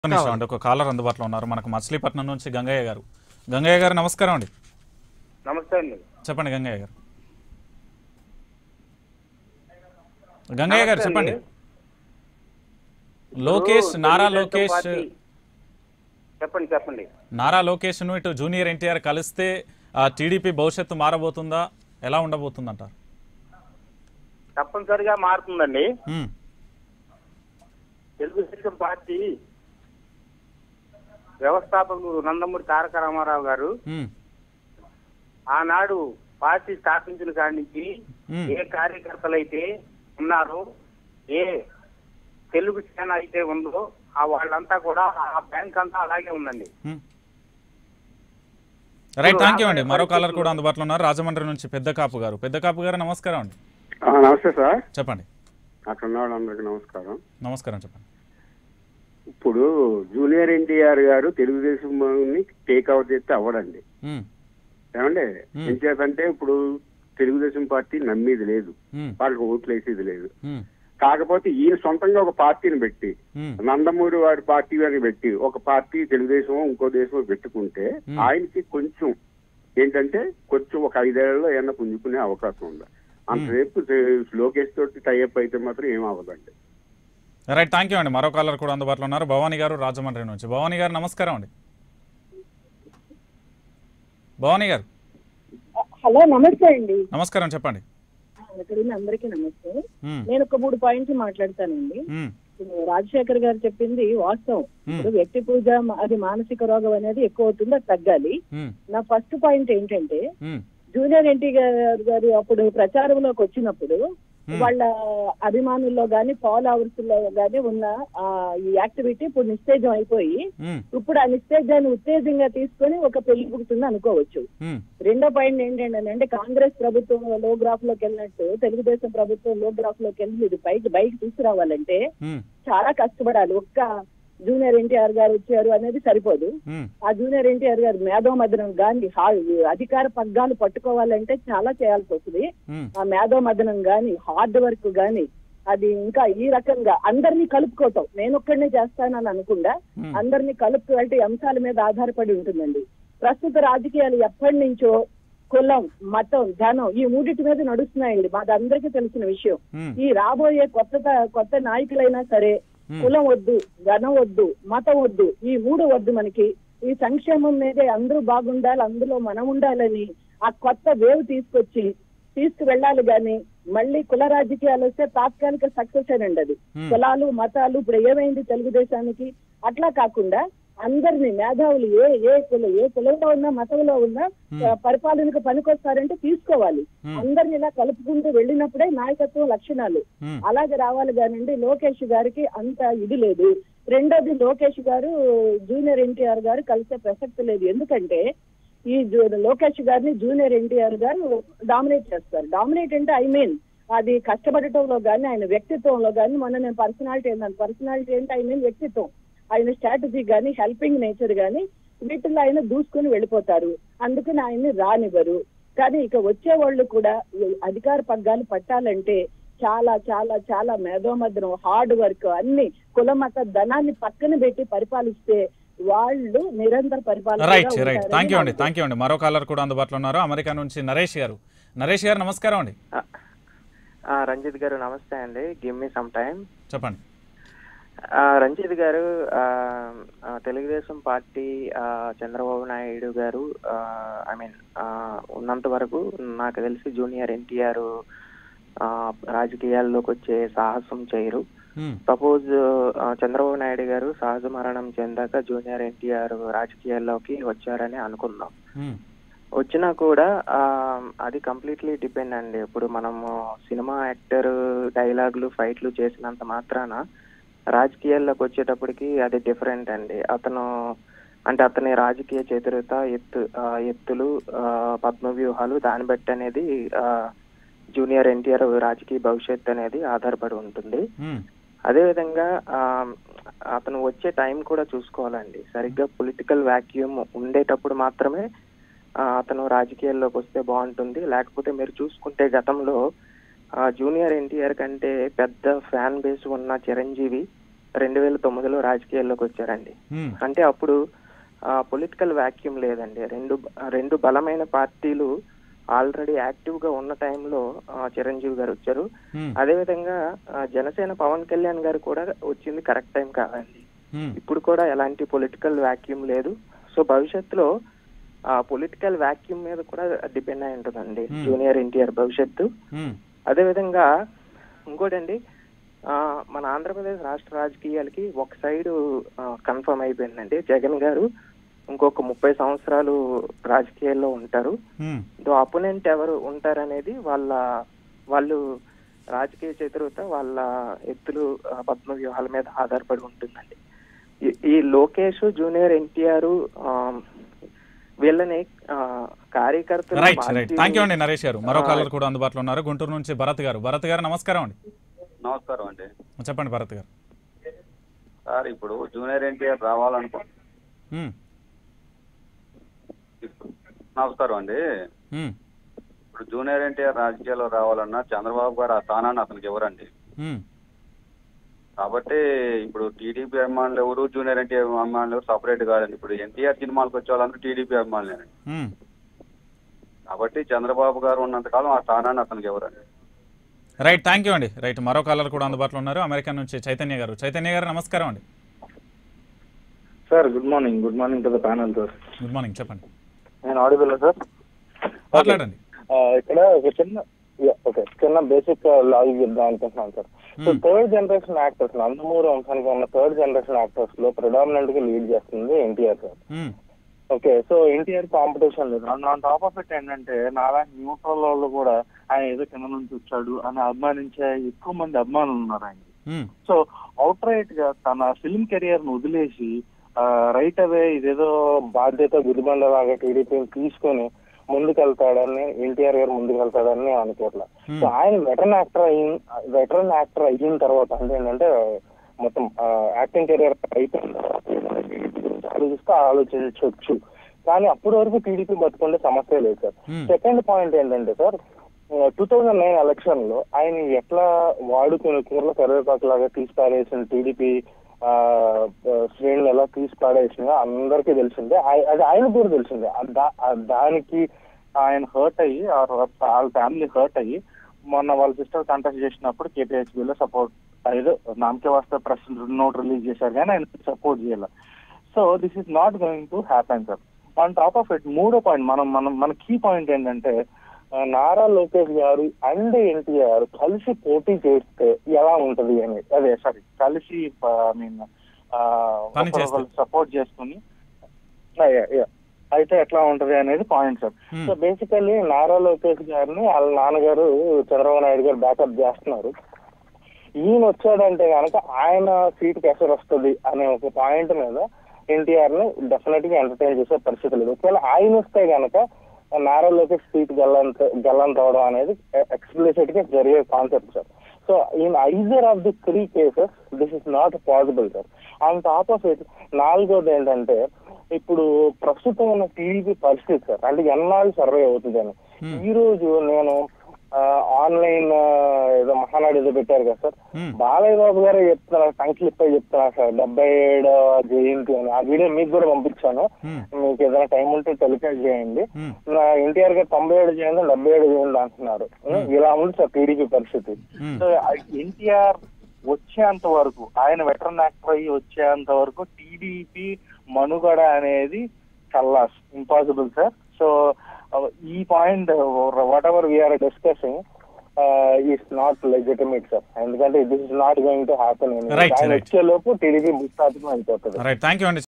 ఒక్క నిమిషం అండి ఒక కాలర్ అందుబాటులో ఉన్నారు మనకు మచిలీపట్నం నుంచి గంగయ్య గారు గంగయ్య గారు నమస్కారం అండి నమస్తే అండి చెప్పండి గంగయ్య గారు గంగయ్య గారు నమస్తే చెప్పండి అండి. లోకేష్ ఇప్పుడు నారా తెలుగుదేశం లోకేష్ పార్టీ- చెప్పండి చెప్పండి నారా లోకేష్ ను ఇటు జూనియర్ ఎన్టీఆర్ కలిస్తే ఆ టీడీపీ భవిష్యత్తు మారబోతుందా ఎలా ఉండబోతుందంటారు తప్పనిసరిగా మారుతుందండి ఉమ్, తెలుగుదేశం పార్టీ వ్యవస్థాపకులు నందమూరి తారక రామారావు గారు ఉమ్, ఆనాడు పార్టీ స్థాపించిన కాడి నుంచి ఉమ్, ఏ కార్యకర్తలు అయితే ఉన్నారో ఏ తెలుగు సేన అయితే ఉందో ఆ వాళ్ళంతా కూడా ఆ బ్యాంక్ అంతా అలాగే ఉందండి ఉమ్. రైట్ థ్యాంక్ యూ అండి మరో కాలర్ కూడా అందుబాటులో ఉన్నారు రాజమండ్రి నుంచి పెద్ద కాపు గారు పెద్ద కాపు గారు నమస్కారం అండి ఆ, నమస్తే సార్ చెప్పండి అక్కడ ఉన్న వాళ్ళందరికీ నమస్కారం నమస్కారం చెప్పండి ఇప్పుడు జూనియర్ ఎన్టీఆర్ గారు తెలుగుదేశం టేక్ అవుట్ చేస్తే అవ్వడండి ఉమ్, ఏమండి Hmm. ఏం చేతంటే ఇప్పుడు తెలుగుదేశం పార్టీ నమ్మేది లేదు ఉమ్, వాళ్ళకి ఓట్లు వేసేది లేదు ఉమ్, కాకపోతే ఈయన సొంతంగా ఒక పార్టీని పెట్టి ఉమ్, నందమూరి వారి పార్టీ అని పెట్టి ఒక పార్టీ తెలుగుదేశం ఇంకో దేశం పెట్టుకుంటే Hmm. ఆయనకి కొంచెం ఏంటంటే కొంచెం ఒక ఐదేళ్లలో ఏమన్నా పుంజుకునే అవకాశం ఉంది అంతసేపు లోకేష్ తోటి టైఅప్ అయితే మాత్రం ఏం అవ్వదండి రైట్ థ్యాంక్ యూ అండి మరో కాలర్ కూడా అందుబాటులో ఉన్నారు భవానీ గారు రాజమండ్రి నుంచి భవానీ గారు నమస్కారం అండి భవానీ గారు హలో నమస్తే అండి నమస్కారం చెప్పండి ఇక్కడ ఉన్న అందరికీ నమస్తే ఉమ్, నేను ఒక మూడు పాయింట్లు మాట్లాడతానండి ఉమ్, ఇప్పుడు రాజశేఖర్ గారు చెప్పింది వాస్తవం Hmm. ఇప్పుడు వ్యక్తి పూజ మ- అది మానసిక రోగం అనేది ఎక్కువ అవుతుంది అది తగ్గాలి ఉమ్, నా ఫస్ట్ పాయింట్ ఏంటంటే ఉమ్, జూనియర్ ఎన్టీ గారు గారు అప్పుడు ప్రచారంలోకి వచ్చినప్పుడు వాళ్ళ అభిమానుల్లో గాని ఫాలోవర్స్ లో గాని ఉన్న ఆ, ఈ యాక్టివిటీ ఇప్పుడు నిస్తేజం అయిపోయి ఉమ్, ఇప్పుడు ఆ నిస్తేజాన్ని ఉత్తేజంగా తీసుకొని ఒక పెళ్లి పుడుతుంది అనుకోవచ్చు ఉమ్, రెండో పాయింట్ ఏంటంటే అంటే కాంగ్రెస్ ప్రభుత్వం లో గ్రాఫ్ లోకి వెళ్ళినట్టు తెలుగుదేశం ప్రభుత్వం లో గ్రాఫ్ లోకి వెళ్ళి ఇది పైకి బయట తీసుకురావాలంటే ఉమ్, చాలా కష్టపడాలి ఒక్క జూనియర్ ఎన్టీఆర్ గారు వచ్చారు అనేది సరిపోదు ఉమ్, ఆ జూనియర్ ఎన్టీఆర్ గారు మేధోమదనం గాని హా- అధికార పగ్గాలు పట్టుకోవాలంటే చాలా చేయాల్సి వస్తుంది ఉమ్, ఆ మేధోమదనం గాని హార్డ్ వర్క్ గాని అది ఇంకా ఈ రకంగా అందరినీ కలుపుకోవటం నేను ఒక్కడనే చేస్తానని అనుకుండా Hmm. అందరినీ కలుపుకోవాలంటే ఈ అంశాల మీద ఆధారపడి ఉంటుందండి ప్రస్తుత రాజకీయాలు ఎప్పటి నుంచో కులం మతం ధనం ఈ మూడిటి మీద నడుస్తున్నాయండి మాది అందరికీ తెలిసిన విషయం ఉమ్, ఈ రాబోయే కొత్త త- కొత్త నాయకులైనా సరే Hmm. కులం వద్దు ధనం వద్దు మతం వద్దు ఈ మూడు వద్దు మనకి ఈ సంక్షేమం మీదే అందరూ బాగుండాలి అందులో మనం ఉండాలని ఆ కొత్త వేవ్ తీసుకొచ్చి తీసుకువెళ్ళాలి గాని మళ్ళీ కుల రాజకీయాలు వస్తే తాత్కాలిక సక్సెస్ అనండి అది Hmm. కులాలు మతాలు ఇప్పుడు ఏమైంది తెలుగుదేశానికి అట్లా కాకుండా అందరినీ మేధావులు ఏ ఏ కుల ఏ కులంలో ఉన్నా మతంలో ఉన్నా Hmm. ఆ, పరిపాలనకు పనికొస్తారంటే తీసుకోవాలి Hmm. అందరిని ఇలా కలుపుకుంటూ వెళ్ళినప్పుడే నాయకత్వం లక్షణాలు ఉమ్, అలాగే రావాలి కానండి లోకేష్ గారికి అంత ఇది లేదు రెండోది లోకేష్ గారు జూనియర్ ఎన్టీఆర్ గారు కలిసే ప్రసక్తి లేదు ఎందుకంటే ఈ జూ- లోకేష్ గారిని జూనియర్ ఎన్టీఆర్ గారు డామినేట్ చేస్తారు డామినేట్ అంటే ఐ మీన్ అది కష్టపడటంలో కానీ ఆయన వ్యక్తిత్వంలో కానీ మొన్న నేను పర్సనాలిటీ అన్నాను పర్సనాలిటీ అంటే ఐ మీన్ వ్యక్తిత్వం ఆయన స్ట్రాటజీ కానీ హెల్పింగ్ నేచర్ కానీ వీటిల్లో ఆయన దూసుకొని వెళ్ళిపోతారు అందుకని ఆయన్ని రానివ్వరు కానీ ఇక వచ్చే వాళ్ళు కూడా ఈ అధికార పగ్గాలు పట్టాలంటే చాలా చాలా చాలా మేధోమద్రం హార్డ్ వర్క్ అన్ని కుల మత ధనాన్ని పక్కన పెట్టి పరిపాలిస్తే వాళ్ళు నిరంతర పరిపాలన రైట్ రైట్ థ్యాంక్ యూ అండి థ్యాంక్ యూ అండి మరో కాలర్ కూడా అందుబాటులో ఉన్నారు అమెరికా నుంచి నరేష్ గారు నరేష్ గారు నమస్కారం అండి ఆ, రంజిత్ గారు నమస్తే అండి గివ్ మీ సమ్ టైం చెప్పండి రంజిత్ గారు ఆ, ఆ, తెలుగుదేశం పార్టీ ఆ, చంద్రబాబు నాయుడు గారు ఐ మీన్ ఉన్నంత వరకు నాకు తెలిసి జూనియర్ ఎన్టీఆర్ రాజకీయాల్లోకి వచ్చే సాహసం చేయరు ఉమ్, సపోజ్ చంద్రబాబు నాయుడు గారు సహజ మరణం చెందాక జూనియర్ ఎన్టీఆర్ రాజకీయాల్లోకి వచ్చారని అనుకుందాం ఉమ్, వచ్చినా కూడా ఆ, అది కంప్లీట్లీ డిపెండ్ అండి ఇప్పుడు మనము సినిమా యాక్టర్ డైలాగులు ఫైట్లు చేసినంత మాత్రాన రాజకీయాల్లోకి వచ్చేటప్పటికి అది డిఫరెంట్ అండి అతను అంటే అతని రాజకీయ చతురత ఎత్తు ఆ, ఎత్తులు ఆ, పద్మ వ్యూహాలు దాన్ని బట్టి అనేది ఆ, జూనియర్ ఎన్టీఆర్ రాజకీయ భవిష్యత్ అనేది ఆధారపడి ఉంటుంది ఉమ్, అదేవిధంగా ఆ, అతను వచ్చే టైం కూడా చూసుకోవాలండి సరిగ్గా పొలిటికల్ వాక్యూమ్ ఉండేటప్పుడు మాత్రమే ఆ, అతను రాజకీయాల్లోకి వస్తే బాగుంటుంది లేకపోతే మీరు చూసుకుంటే గతంలో ఆ, జూనియర్ ఎన్టీఆర్ కంటే పెద్ద ఫ్యాన్ బేస్ ఉన్న చిరంజీవి రెండు వేల తొమ్మిదిలో రాజకీయాల్లోకి వచ్చారండి ఉమ్, అంటే అప్పుడు పొలిటికల్ వాక్యూమ్ లేదండి రెండు రెండు బలమైన పార్టీలు ఆల్రెడీ యాక్టివ్ గా ఉన్న టైంలో చిరంజీవి గారు వచ్చారు ఉమ్, అదేవిధంగా ఆ, జనసేన పవన్ కళ్యాణ్ గారు కూడా వచ్చింది కరెక్ట్ టైం కాదండి ఉమ్, ఇప్పుడు కూడా ఎలాంటి పొలిటికల్ వాక్యూమ్ లేదు సో భవిష్యత్తులో ఆ పొలిటికల్ వాక్యూమ్ మీద కూడా డిపెండ్ అయి ఉంటుందండి Hmm. జూనియర్ ఎన్టీఆర్ భవిష్యత్తు ఉమ్, అదేవిధంగా ఇంకోటండి ఆ, మన ఆంధ్రప్రదేశ్ రాష్ట్ర రాజకీయాలకి ఒక సైడ్ కన్ఫర్మ్ అయిపోయిందండి జగన్ గారు ఇంకొక ముప్పై సంవత్సరాలు రాజకీయాల్లో ఉంటారు ఉమ్, దో అపోనెంట్ ఎవరు ఉంటారనేది వాళ్ళ వాళ్ళు రాజకీయ చతురత వాళ్ళ ఎత్తులు ఆ, పద్మ వ్యూహాల మీద ఆధారపడి ఉంటుందండి ఈ- ఈ లోకేష్ జూనియర్ ఎన్టీఆర్ వీళ్ళని ఆ, కార్యకర్తలు రైట్ రైట్ పార్టీలు- థ్యాంక్ యూ అండి నరేష్ గారు మరో ఆ, కాలర్ కూడా అందుబాటులో ఉన్నారు గుంటూరు నుంచి భరత్ గారు భరత్ గారు నమస్కారం అండి నమస్కారం అండి చెప్పండి భరత్ గారు సార్ ఇప్పుడు జూనియర్ ఎన్టీఆర్ రావాలనుకో ఉమ్, ఇప్పుడు- నమస్కారం అండి ఉమ్, ఇప్పుడు జూనియర్ ఎన్టీఆర్ రాజకీయాల్లో రావాలన్నా చంద్రబాబు గారు ఆ స్థానాన్ని అతనికి ఇవ్వరండి ఉమ్, కాబట్టి ఇప్పుడు టీడీపీ అభిమానులు ఎవరు జూనియర్ ఎన్టీఆర్ అభిమానులు ఎవరు సపరేట్ కాదండి ఇప్పుడు ఎన్టీఆర్ సినిమాలకు వచ్చే వాళ్ళందరూ టీడీపీ అభిమానులేనండి ఉమ్. కాబట్టి చంద్రబాబు గారు ఉన్నంతకాలం ఆ స్థానాన్ని అతనికి ఇవ్వరండి రైట్ థ్యాంక్ యూ అండి రైట్ మరో కాలర్ కూడా అందుబాటులో ఉన్నారు అమెరికా నుంచి చైతన్య గారు చైతన్య గారు నమస్కారం అండి sir good morning good morning to the panel sir good morning చెప్పండి నేను ఆడిబుల్ సార్ మాట్లాడండి ఇక్కడ ఒక చిన్న ఓకే చిన్న బేసిక్ లాజిక్ చెప్దాం అనుకుంటున్నాను sir so Hmm. Third generation actors Nandamuri వంశానికి ఉన్న థర్డ్ జనరేషన్ యాక్టర్స్ లో ప్రిడామినెంట్ గా లీడ్ చేస్తుంది NTR sir um, okay so NTR competition లేదు and on top of it ఏంటంటే నాలాంటి న్యూట్రల్ వాళ్ళు కూడా ఆయన ఏదో కింద నుంచి వచ్చాడు అని అభిమానించే ఎక్కువ మంది అభిమానులు ఉన్నారు ఆయన ఉమ్, సో అవుట్ రైట్ గా తన ఫిల్మ్ కెరియర్ ను వదిలేసి రైట్ అవే ఇదేదో బాధ్యత గుదిబండలాగా టీడీపీని తీసుకొని ముందుకెళ్తాడని ఎన్టీఆర్ గారు ముందుకెళ్తాడని నేను అనుకోవట్లే సో ఆయన వెటరన్ యాక్టర్ అయిన వెటరన్ యాక్టర్ అయిన తర్వాత అంటే ఏంటంటే మొత్తం యాక్టింగ్ కెరియర్ అయిపోయిన తర్వాత ఆలోచిస్తే ఆలోచించవచ్చు కానీ అప్పటి వరకు టీడీపీ బతుకుండే సమస్య లేదు సార్ Hmm. సెకండ్ పాయింట్ ఏంటంటే sir two thousand nine election లో ఆయన ఎట్లా వాడుకుని కూరల కరివేపాకు లాగా తీసి పారేసిన టీడీపీ శ్రేణులు ఎలా తీసి పాడేసినా అందరికీ తెలిసిందే ఆయ- అది ఆయన కూడా తెలిసిందే ఆ దా- ఆ దానికి ఆయన హర్ట్ అయ్యి ఆ ర- వాళ్ళ ఫ్యామిలీ హర్ట్ అయ్యి మొన్న వాళ్ళ సిస్టర్ కంటెస్ట్ చేసినప్పుడు KPHB లో సపోర్ట్ ఏదో నామకే వాస్తే ప్రెస్ నోట్ రిలీజ్ చేశారు కానీ ఆయన సపోర్ట్ చేయాలి so this is not going to happen sir on top of it మూడో పాయింట్ మనం మనం మన కీ పాయింట్ ఏంటంటే ఆ, నారా లోకేష్ గారు అండ్ ఎన్టీఆర్ కలిసి పోటీ చేస్తే ఎలా ఉంటది అని అదే సారీ కలిసి ఐ మీన్ పని చేస్తే. సపోర్ట్ చేసుకుని ఆ, yeah, yeah. అయితే ఎట్లా ఉంటది అనేది point sir Hmm. So basically Nara Lokesh గారిని వాళ్ళ నాన్నగారు చంద్రబాబు నాయుడు గారు బ్యాకప్ చేస్తున్నారు ఈయన వచ్చాడంటే కనుక ఆయన సీట్ ఎసరు వస్తుంది అనే ఒక పాయింట్ మీద ఎన్టీఆర్ ని డెఫినెట్ గా ఎంటర్టైన్ చేసే పరిస్థితి లేదు ఒకవేళ ఆయన వస్తే గనక నారా లోకేష్ సీట్ గల్లంత గల్లంత అవడం అనేది ఎక్స్ప్లిసిట్ గా జరిగే concept sir so in either of the three cases this is not possible sir on top of it నాలుగోది ఏంటంటే ఇప్పుడు ప్రస్తుతం ఉన్న టీడీపీ పరిస్థితి సార్ అంటే ఎన్నాళ్ళు సర్వే అవుతుందని Hmm. ఈ రోజు నేను ఆన్లైన్ ఏదో మహానాడు ఏదో పెట్టారు కదా సార్ Hmm. బాలయ్య బాబు గారే చెప్తున్నారు సంక్లిప్ అయి చెప్తున్నారు సార్ డెబ్బై ఏడో జయంతి అని ఆ వీడియో మీకు కూడా పంపించాను Hmm. మీకు ఏదైనా టైం ఉంటే టెలికాస్ట్ చేయండి Hmm. నా ఎన్టీఆర్ గారు తొంభై ఏడు చేయండి డెబ్బై ఏడు చేయండి అంటున్నారు ఇలా ఉంది సార్ టీడీపీ పరిస్థితి Hmm. సో ఎన్టీఆర్ వచ్చేంత వరకు ఆయన వెటరన్ యాక్టర్ అయ్యి వచ్చేంత వరకు టీడీపీ మనుగడ అనేది చల్లాస్ ఇంపాసిబుల్ సార్ సో ఈ point whatever we're discussing is not legitimate sir ఎందుకంటే this is not going to happen Right, ఆయన right. వచ్చే లోపు టీడీపీ భూస్థాపితం అయిపోతుంది రైట్ థ్యాంక్ యూ అండి